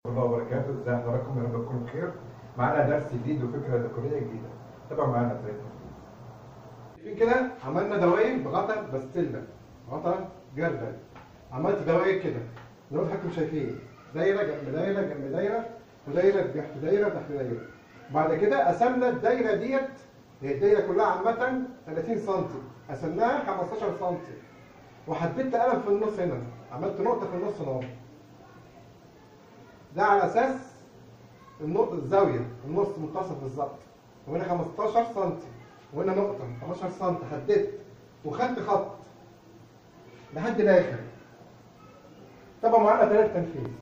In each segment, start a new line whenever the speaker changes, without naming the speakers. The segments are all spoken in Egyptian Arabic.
الله وبركاته ازي حضراتكم يا رب تكونوا بخير معانا درس جديد وفكره ديكوريه جديده تابعوا معانا ازاي في كده عملنا دواير بغطا بستله غطا جردل عملت دواير كده زي ما حضراتكم شايفين دايره جنب دايره جنب دايره ودايره تحت دايره تحت دايره بعد كده قسمنا الدايره ديت هي الدايره كلها عامه 30 سم قسمناها 15 سم وحددت قلم في النص هنا عملت نقطه في النص اهو ده على اساس النقطة الزاوية النص منتصف بالظبط وهنا 15 سم وهنا نقطة 15 سم حددت وخدت خط لحد الاخر طبعا معانا ثلاث تنفيذ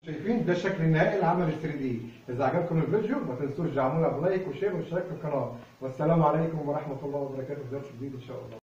شايفين ده الشكل النهائي لعمل 3 دي اذا عجبكم الفيديو ما تنسوش دعمونا بلايك وشير واشتراك في القناه والسلام عليكم ورحمه الله وبركاته في درس جديد ان شاء الله